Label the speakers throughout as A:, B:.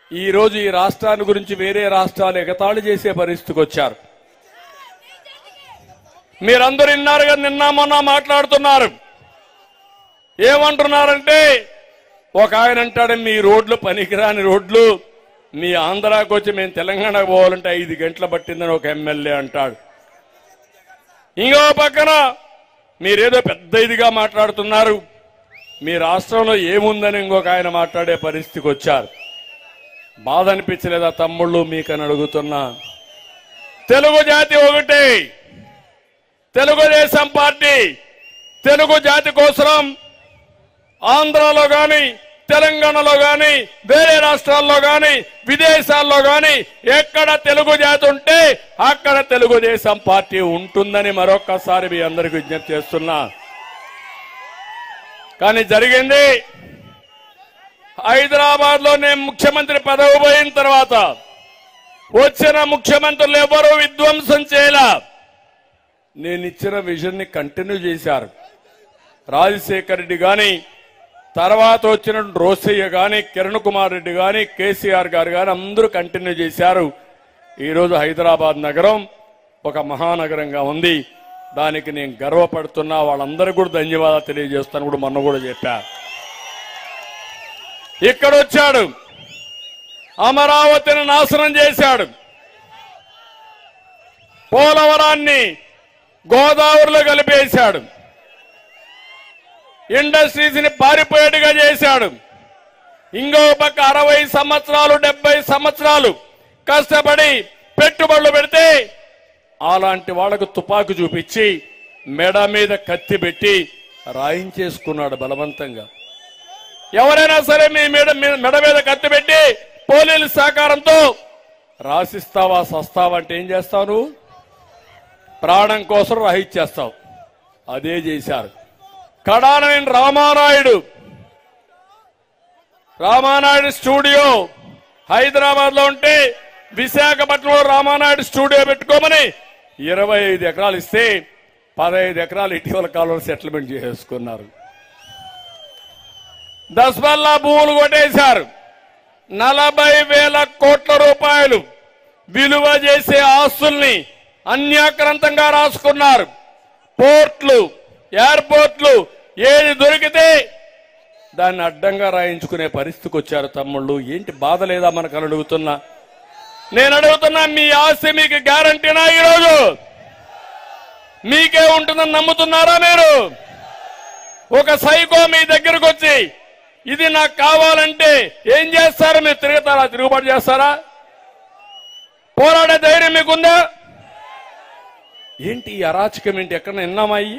A: ఈ రోజు ఈ రాష్ట్రాన్ని గురించి వేరే రాష్ట్రాలు ఎగతాళి చేసే పరిస్థితికి వచ్చారు మీరందరూ విన్నారు కదా నిన్న మొన్న మాట్లాడుతున్నారు ఏమంటున్నారంటే ఒక ఆయన అంటాడు మీ రోడ్లు పనికిరాని రోడ్లు మీ ఆంధ్రాకి వచ్చి మేము తెలంగాణకు పోవాలంటే ఐదు గంటలు పట్టిందని ఒక ఎమ్మెల్యే అంటాడు ఇంకో పక్కన మీరేదో పెద్ద ఇదిగా మాట్లాడుతున్నారు మీ రాష్ట్రంలో ఏముందని ఇంకొక ఆయన మాట్లాడే పరిస్థితికి వచ్చారు బాధ అనిపించలేదా తమ్ముళ్ళు మీకని అడుగుతున్నా తెలుగు జాతి ఒకటి తెలుగుదేశం పార్టీ తెలుగు జాతి కోసం ఆంధ్రాలో గాని తెలంగాణలో గాని వేరే రాష్ట్రాల్లో గాని విదేశాల్లో గాని ఎక్కడ తెలుగు జాతి ఉంటే అక్కడ తెలుగుదేశం పార్టీ ఉంటుందని మరొక్కసారి మీ అందరికి విజ్ఞప్తి చేస్తున్నా కానీ జరిగింది హైదరాబాద్ లో నేను ముఖ్యమంత్రి పదవి పోయిన తర్వాత వచ్చిన ముఖ్యమంత్రులు ఎవరూ విధ్వంసం చేయలే నేను ఇచ్చిన విజన్ ని కంటిన్యూ చేశారు రాజశేఖర్ రెడ్డి గాని తర్వాత వచ్చిన రోసయ్య గాని కిరణ్ కుమార్ రెడ్డి గాని కేసీఆర్ గారు గాని అందరూ కంటిన్యూ చేశారు ఈరోజు హైదరాబాద్ నగరం ఒక మహానగరంగా ఉంది దానికి నేను గర్వపడుతున్నా వాళ్ళందరికీ కూడా ధన్యవాదాలు తెలియజేస్తాను కూడా మొన్న కూడా చెప్పా ఇక్కడ వచ్చాడు అమరావతిని నాశనం చేశాడు పోలవరాన్ని గోదావరిలో కలిపేశాడు ఇండస్ట్రీస్ ని పారిపోయేట్టుగా చేశాడు ఇంకో పక్క అరవై సంవత్సరాలు డెబ్బై సంవత్సరాలు కష్టపడి పెట్టుబడులు పెడితే అలాంటి వాళ్ళకు తుపాకు చూపించి మెడ మీద కత్తి పెట్టి రాయించేసుకున్నాడు బలవంతంగా ఎవరైనా సరే మీ మెడ మీ- మెడ మీద కత్తి పెట్టి పోలీసుల సహకారంతో రాసిస్తావా సస్తావా అంటే ఏం చేస్తావు నువ్వు ప్రాణం కోసం రాహిచ్చేస్తావు అదే చేశారు కడానైన రామానాయుడు రామానాయుడు స్టూడియో హైదరాబాద్ లో ఉంటే విశాఖపట్నంలో రామానాయుడు స్టూడియో పెట్టుకోమని ఇరవై ఐదు ఎకరాలు ఇస్తే పదహైదు ఎకరాలు ఇటీవల కాలంలో సెటిల్మెంట్ చేసుకున్నారు దస్బల్లా భూములు కొట్టేశారు నలభై వేల కోట్ల రూపాయలు విలువ చేసే ఆస్తుల్ని అన్యాక్రాంతంగా రాసుకున్నారు పోర్ట్లు ఎయిర్పోర్ట్లు ఏది దొరికితే దాన్ని అడ్డంగా రాయించుకునే పరిస్థితికి వచ్చారు తమ్ముళ్ళు ఏంటి బాధ లేదా మనకు అని అడుగుతున్నా నేను అడుగుతున్నా మీ ఆస్తి మీకు గ్యారంటీనా ఈరోజు మీకే ఉంటుందని నమ్ముతున్నారా మీరు ఒక సైకో మీ దగ్గరకు వచ్చి ఇది నాకు కావాలంటే ఏం చేస్తారు మీరు తిరుగుతారా తిరుగుబాటు చేస్తారా పోరాడే ధైర్యం మీకుందా ఏంటి ఈ అరాచకం ఏంటి ఎక్కడ నిన్నామయ్యి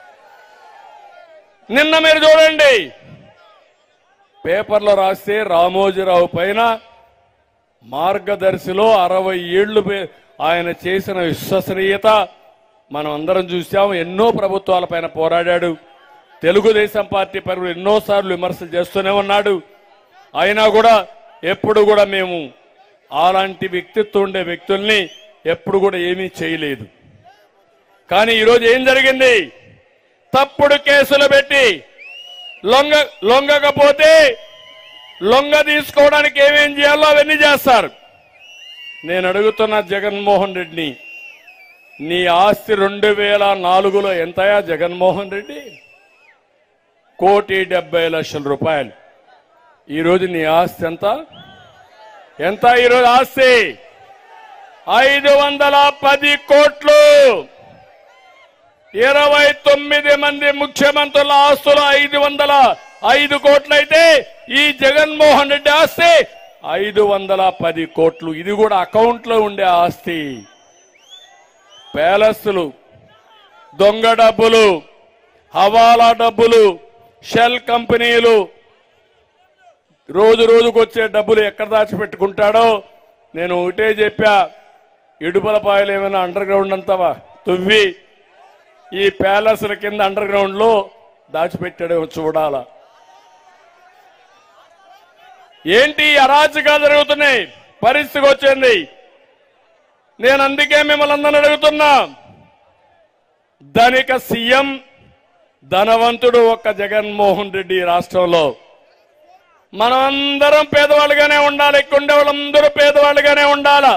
A: నిన్న మీరు చూడండి పేపర్లో రాస్తే రామోజీరావు పైన మార్గదర్శిలో అరవై ఏళ్లు పే- ఆయన చేసిన విశ్వసనీయత మనం అందరం చూసాం ఎన్నో ప్రభుత్వాల పైన పోరాడాడు తెలుగుదేశం పార్టీ పరువులు ఎన్నోసార్లు విమర్శలు చేస్తూనే ఉన్నాడు అయినా కూడా ఎప్పుడు కూడా మేము అలాంటి వ్యక్తిత్వం ఉండే వ్యక్తుల్ని ఎప్పుడు కూడా ఏమీ చేయలేదు కానీ ఈరోజు ఏం జరిగింది తప్పుడు కేసులు పెట్టి లొంగ లొంగకపోతే లొంగ తీసుకోవడానికి ఏమేం చేయాలో అవన్నీ చేస్తారు నేను అడుగుతున్న జగన్మోహన్ రెడ్డిని నీ ఆస్తి రెండు వేల నాలుగులో ఎంతయా జగన్మోహన్ రెడ్డి కోటి డెబ్బై లక్షల రూపాయలు ఈరోజు నీ ఆస్తి ఎంత ఎంత ఈరోజు ఆస్తి ఐదు వందల పది కోట్లు ఇరవై తొమ్మిది మంది ముఖ్యమంత్రుల ఆస్తులు ఐదు వందల ఐదు కోట్లయితే ఈ జగన్మోహన్ రెడ్డి ఆస్తి ఐదు వందల పది కోట్లు ఇది కూడా అకౌంట్ లో ఉండే ఆస్తి ప్యాలెస్లు దొంగ డబ్బులు హవాలా డబ్బులు షెల్ కంపెనీలు రోజు రోజుకు వచ్చే డబ్బులు ఎక్కడ దాచిపెట్టుకుంటాడో నేను ఒకటే చెప్పా ఇడుపలపాయలు ఏమైనా అండర్ గ్రౌండ్ అంతావా తువ్వి ఈ ప్యాలెస్ల కింద అండర్ గ్రౌండ్ లో దాచిపెట్టాడేమో చూడాలా ఏంటి ఈ అరాచకాలు జరుగుతున్నాయి పరిస్థితికి వచ్చింది నేను అందుకే మిమ్మల్ని అందరిని అడుగుతున్నా ధనిక సీఎం ధనవంతుడు ఒక్క జగన్మోహన్ రెడ్డి ఈ రాష్ట్రంలో మనం అందరం పేదవాళ్ళుగానే ఉండాలి ఇక్కడ ఉండే వాళ్ళందరూ పేదవాళ్ళుగానే ఉండాలి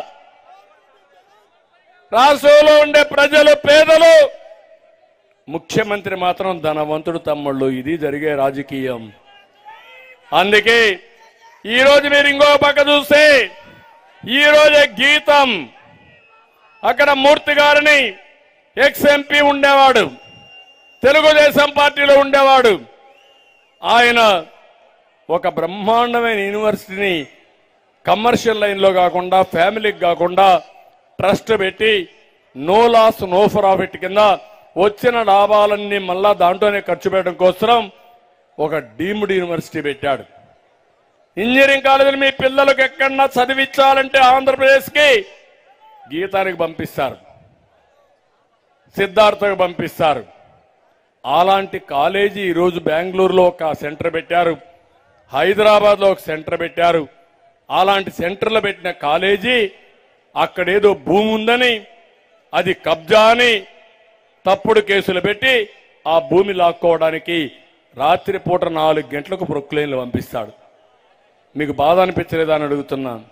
A: రాష్ట్రంలో ఉండే ప్రజలు పేదలు ముఖ్యమంత్రి మాత్రం ధనవంతుడు తమ్ముళ్ళు ఇది జరిగే రాజకీయం అందుకే ఈ రోజు మీరు ఇంకో పక్క చూస్తే ఈ రోజే గీతం అక్కడ మూర్తి గారిని ఎక్స్ ఎంపీ ఉండేవాడు తెలుగుదేశం పార్టీలో ఉండేవాడు ఆయన ఒక బ్రహ్మాండమైన యూనివర్సిటీని కమర్షియల్ లైన్లో కాకుండా ఫ్యామిలీకి కాకుండా ట్రస్ట్ పెట్టి నో లాస్ నో ప్రాఫిట్ కింద వచ్చిన లాభాలన్నీ మళ్ళా దాంట్లోనే ఖర్చు పెట్టడం కోసం ఒక డీమ్డ్ యూనివర్సిటీ పెట్టాడు ఇంజనీరింగ్ కాలేజీలు మీ పిల్లలకు ఎక్కడన్నా చదివించాలంటే ఆంధ్రప్రదేశ్కి గీతానికి పంపిస్తారు సిద్ధార్థకు పంపిస్తారు అలాంటి కాలేజీ ఈరోజు బెంగళూరులో ఒక సెంటర్ పెట్టారు హైదరాబాద్లో ఒక సెంటర్ పెట్టారు అలాంటి సెంటర్లు పెట్టిన కాలేజీ అక్కడేదో భూమి ఉందని అది కబ్జా అని తప్పుడు కేసులు పెట్టి ఆ భూమి లాక్కోవడానికి రాత్రిపూట నాలుగు గంటలకు ప్రొక్లైన్లు పంపిస్తాడు మీకు బాధ అనిపించలేదా అని అడుగుతున్నాను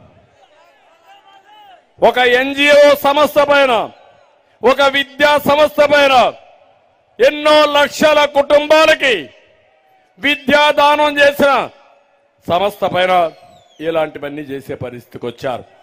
A: ఒక ఎన్జిఓ సంస్థ పైన ఒక విద్యా సంస్థ పైన ఎన్నో లక్షల కుటుంబాలకి విద్యాదానం చేసిన సంస్థ పైన ఇలాంటివన్నీ చేసే పరిస్థితికి వచ్చారు